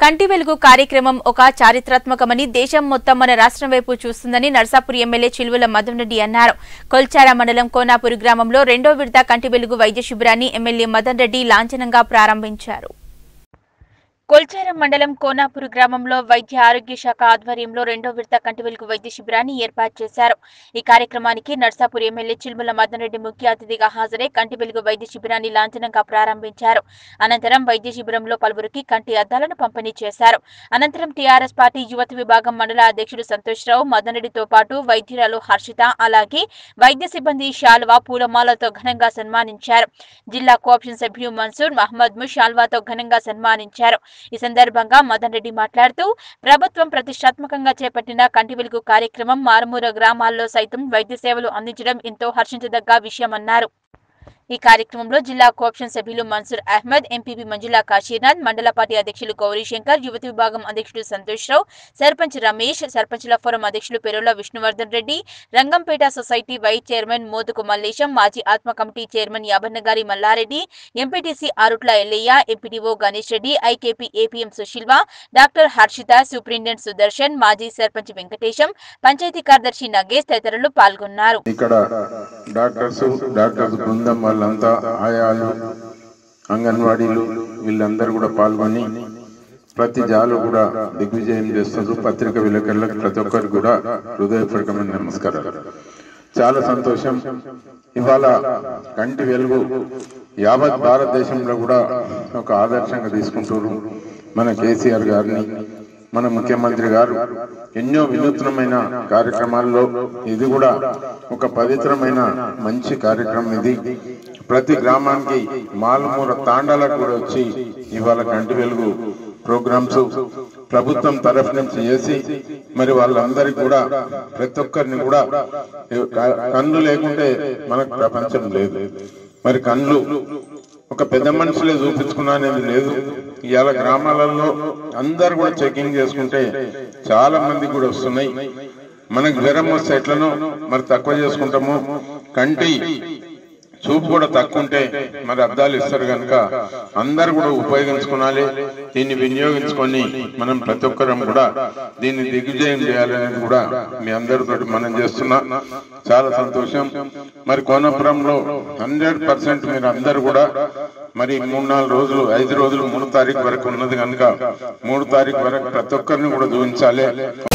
కంటి వెలుగు కార్యక్రమం ఒక చారిత్రాత్మకమని దేశం మొత్తం మన రాష్ట్రం వైపు చూస్తుందని నర్సాపూర్ ఎమ్మెల్యే చిలువల మధు రెడ్డి అన్నారు కొల్చార మండలం కోనాపూర్ గ్రామంలో రెండో విడత కంటి వెలుగు వైద్య శిబిరాన్ని ఎమ్మెల్యే మదన్ రెడ్డి లాంఛనంగా ప్రారంభించారు కొల్చారం మండలం కోనాపూర్ గ్రామంలో వైద్య ఆరోగ్య శాఖ ఆధ్వర్యంలో రెండో విడత కంటి వెలుగు వైద్య శిబిరాన్ని ఏర్పాటు చేశారు ఈ కార్యక్రమానికి నర్సాపూర్ ఎమ్మెల్యే చిల్మల మదన్ రెడ్డి ముఖ్య అతిథిగా హాజరై కంటి వెలుగు వైద్య శిబిరాన్ని లాంఛనంగా ప్రారంభించారు అనంతరం వైద్య శిబిరంలో పలువురికి కంటి అద్దాలను పంపిణీ చేశారు అనంతరం టీఆర్ఎస్ పార్టీ యువత విభాగం మండల అధ్యక్షుడు సంతోష్రావు మదన్ రెడ్డితో పాటు వైద్యురాలు హర్షిత అలాగే వైద్య సిబ్బంది శాల్వా పూలమాలతో ఘనంగా సన్మానించారు జిల్లా కోఆప్షన్ సభ్యులు మన్సూర్ మహమ్మద్ ము శాల్వాతో ఘనంగా సన్మానించారు ఈ సందర్భంగా మదన్ రెడ్డి మాట్లాడుతూ ప్రభుత్వం ప్రతిష్టాత్మకంగా చేపట్టిన కంటి వెలుగు కార్యక్రమం మారుమూల గ్రామాల్లో సైతం వైద్య సేవలు అందించడం ఎంతో హర్షించదగ్గ విషయమన్నారు ఈ కార్యక్రమంలో జిల్లా కోఆప్షన్ సభ్యులు మన్సూర్ అహ్మద్ ఎంపీపీ మంజులా కాశీనాథ్ మండల పార్టీ అధ్యక్షులు గౌరీశంకర్ యువతి విభాగం అధ్యక్షుడు సంతోష్ రావు సర్పంచ్ రమేష్ సర్పంచుల ఫోరం అధ్యక్షులు Perula Vishnuvardhan Reddy Rangampet society vice chairman Moduku Mallesham మాజీ ఆత్మ committee chairman Yabannagari Mallareddy MPTC Arutla Yellaiah MPTO Ganesh Reddy IKP APM సుశీల్వ డాక్టర్ హర్షిత సూపరింటెండెంట్ సుదర్శన్ మాజీ సర్పంచ్ వెంకటేశం పంచాయతీ కార్యదర్శి నగేష్ తదితరులు పాల్గొన్నారు ఇక్కడ డాక్టర్స్ డాక్టర్స్ బృందం వాళ్ళంతా ఆయాలు అంగన్వాడీలు వీళ్ళందరూ కూడా పాల్గొని ప్రతి జాలు కూడా దిగ్విజయం చేస్తున్నారు పత్రిక విలేకరులకు ప్రతి ఒక్కరికి కూడా హృదయపూర్వకమైన నమస్కారాలు చాలా సంతోషం ఇవాళ కంటి వెలుగు యావత్ భారతదేశంలో కూడా ఒక ఆదర్శంగా తీసుకుంటున్నారు మన కేసీఆర్ గారిని మన ముఖ్యమంత్రి గారు ఎన్నో వినూత్నమైన కార్యక్రమాల్లో ఇది కూడా ఒక పవిత్రమైన మంచి కార్యక్రమం ఇది ప్రతి గ్రామానికి మాలమూల తాండాలకు కూడా వచ్చి ఇవాళ కంటి వెలుగు ప్రోగ్రామ్స్ ప్రభుత్వం తరఫు నుంచి చేసి మరి వాళ్ళందరికీ కూడా ప్రతి ఒక్కరిని కూడా కళ్ళు లేకుంటే మనకు ప్రపంచం లేదు మరి కళ్ళు ఒక పెద్ద మనుషులే చూపించుకున్నా అనేది లేదు ఇవాళ గ్రామాలలో అందరు కూడా చెకింగ్ చేసుకుంటే చాలా మంది కూడా వస్తున్నాయి మనకు జ్వరం వస్తే ఎట్లనో మరి తక్కువ చేసుకుంటాము కంటి చూపు కూడా తక్కువ ఉంటే మరి అద్దాలు ఇస్తారు కనుక అందరు కూడా ఉపయోగించుకోవాలి దీన్ని వినియోగించుకొని మనం ప్రతి ఒక్కరం కూడా దీన్ని దిగ్విజయం చేయాలనేది కూడా మీ అందరితో మనం చేస్తున్నా చాలా సంతోషం మరి కోనపురంలో హండ్రెడ్ పర్సెంట్ మీరు అందరు కూడా మరి మూడు నాలుగు రోజులు ఐదు రోజులు మూడు తారీఖు వరకు ఉన్నది కనుక మూడు తారీఖు వరకు ప్రతి ఒక్కరిని కూడా చూపించాలి